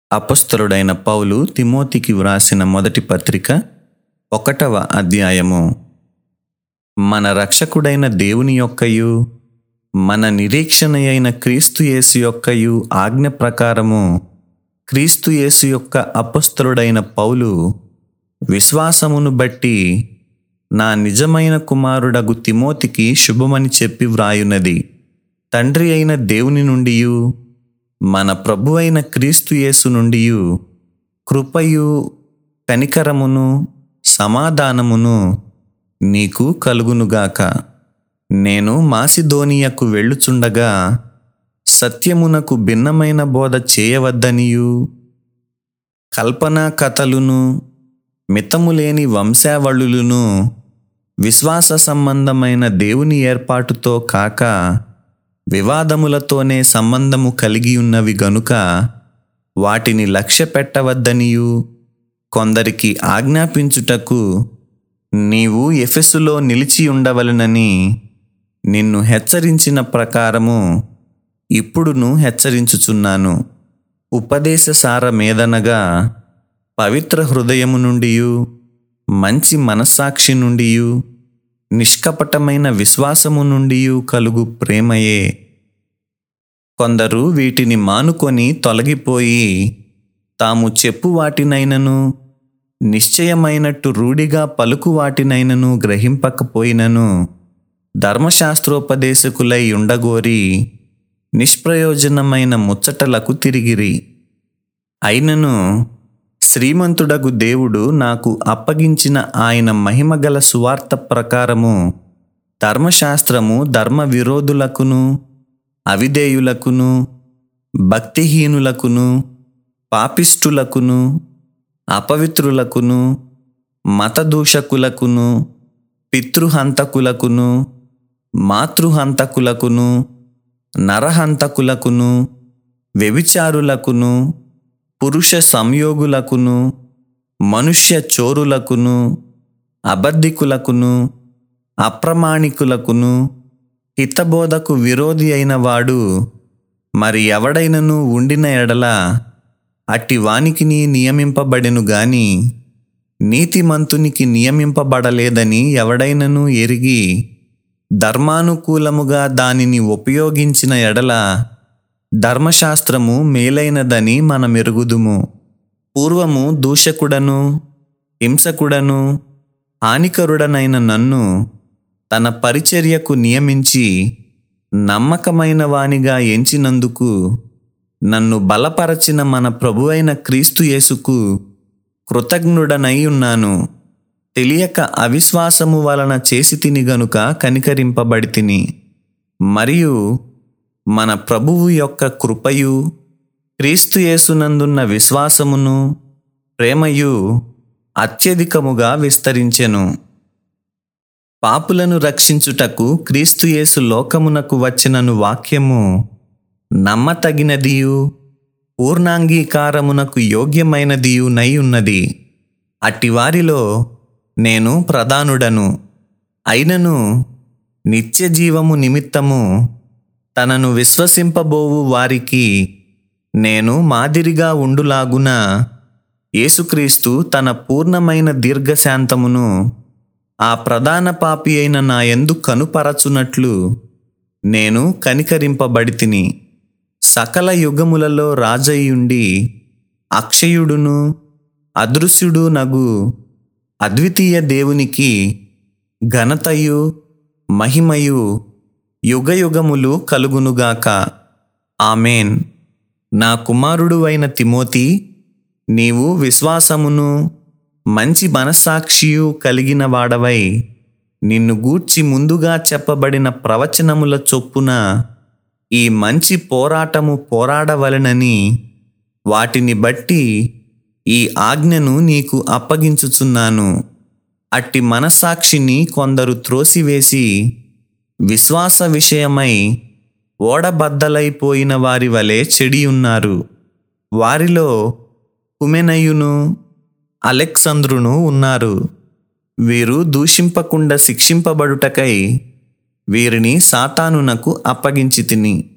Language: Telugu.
అపస్తులుడైన పౌలు తిమోతికి వ్రాసిన మొదటి పత్రిక ఒకటవ అధ్యాయము మన రక్షకుడైన దేవుని యొక్కయు మన నిరీక్షణ అయిన క్రీస్తు యేసు యొక్కయు ఆజ్ఞ ప్రకారము క్రీస్తు యేసు యొక్క అపస్తులుడైన పౌలు విశ్వాసమును బట్టి నా నిజమైన కుమారుడగు తిమోతికి శుభమని చెప్పి వ్రాయున్నది తండ్రి అయిన దేవుని నుండియు మన ప్రభు అయిన క్రీస్తు యేసు నుండియు కృపయు కనికరమును సమాధానమును నీకు కలుగునుగాక నేను మాసిదోనియకు వెళ్ళుచుండగా సత్యమునకు భిన్నమైన బోధ చేయవద్దనియు కల్పనా కథలును మితములేని వంశావళులను విశ్వాస సంబంధమైన దేవుని ఏర్పాటుతో కాక వివాదములతోనే సంబంధము కలిగి ఉన్నవి గనుక వాటిని లక్ష్య పెట్టవద్దనియు కొందరికి ఆజ్ఞాపించుటకు నీవు ఎఫెసులో నిలిచి ఉండవలనని నిన్ను హెచ్చరించిన ప్రకారము ఇప్పుడును హెచ్చరించుచున్నాను ఉపదేశ సారమేదనగా పవిత్ర హృదయము నుండియు మంచి మనస్సాక్షి నుండియు నిష్కపటమైన విశ్వాసము నుండియు కలుగు ప్రేమయే కొందరు వీటిని మానుకొని తొలగిపోయి తాము చెప్పు వాటినైనను నిశ్చయమైనట్టు రూఢిగా పలుకు వాటినైనను గ్రహింపకపోయినను ధర్మశాస్త్రోపదేశకులై ఉండగోరి నిష్ప్రయోజనమైన ముచ్చటలకు తిరిగిరి అయినను శ్రీమంతుడగు దేవుడు నాకు అప్పగించిన ఆయన మహిమగల సువార్త ప్రకారము ధర్మశాస్త్రము ధర్మ విరోధులకును అవిధేయులకును భక్తిహీనులకును పాపిష్టులకును అపవిత్రులకును మతదూషకులకును పితృహంతకులకును మాతృహంతకులకును నరహంతకులకును వ్యభిచారులకును పురుష సంయోగులకును మనుష్య చోరులకును అబద్ధికులకును అప్రమాణికులకును హితబోధకు విరోధి అయిన వాడు మరి ఎవడైనను ఉండిన ఎడల అట్టి వానికిని నియమింపబడెను గాని నీతిమంతునికి నియమింపబడలేదని ఎవడైనను ఎరిగి ధర్మానుకూలముగా దానిని ఉపయోగించిన ఎడల ధర్మశాస్త్రము మేలైనదని మనమెరుగుదుము పూర్వము దూషకుడను హింసకుడను హానికరుడనైన నన్ను తన పరిచర్యకు నియమించి నమ్మకమైన వానిగా ఎంచినందుకు నన్ను బలపరచిన మన ప్రభువైన క్రీస్తు యేసుకు కృతజ్ఞుడనై ఉన్నాను తెలియక అవిశ్వాసము వలన చేసి తిని గనుక కనికరింపబడి తిని మరియు మన ప్రభువు యొక్క కృపయు క్రీస్తు యేసునందున్న విశ్వాసమును ప్రేమయు అత్యధికముగా విస్తరించెను పాపులను రక్షించుటకు క్రీస్తు యేసు లోకమునకు వచ్చినను వాక్యము నమ్మతగినదియు పూర్ణాంగీకారమునకు యోగ్యమైనదియు నై ఉన్నది అట్టివారిలో నేను ప్రధానుడను అయినను నిత్య జీవము నిమిత్తము తనను విశ్వసింపబోవు వారికి నేను మాదిరిగా ఉండులాగున యేసుక్రీస్తు తన పూర్ణమైన దీర్ఘశాంతమును ఆ ప్రధాన పాపి అయిన నా ఎందు కనుపరచునట్లు నేను కనికరింపబడి తిని సకల యుగములలో రాజయ్యుండి అక్షయుడును అదృశ్యుడు నగు అద్వితీయ దేవునికి ఘనతయు మహిమయు యుగయుగములు కలుగునుగాక ఆమెన్ నా కుమారుడు అయిన తిమోతి నీవు విశ్వాసమును మంచి మనస్సాక్షియు కలిగిన వాడవై నిన్ను గూర్చి ముందుగా చెప్పబడిన ప్రవచనముల చొప్పున ఈ మంచి పోరాటము పోరాడవలెనని వాటిని బట్టి ఈ ఆజ్ఞను నీకు అప్పగించుచున్నాను అట్టి మనస్సాక్షిని కొందరు త్రోసివేసి విశ్వాస విషయమై ఓడబద్దలైపోయిన వారి వలె చెడి ఉన్నారు వారిలో కుమెనయును అలెక్సంద్రును ఉన్నారు వీరు దూషింపకుండా శిక్షింపబడుటకై వీరిని సాతానునకు అప్పగించి తిని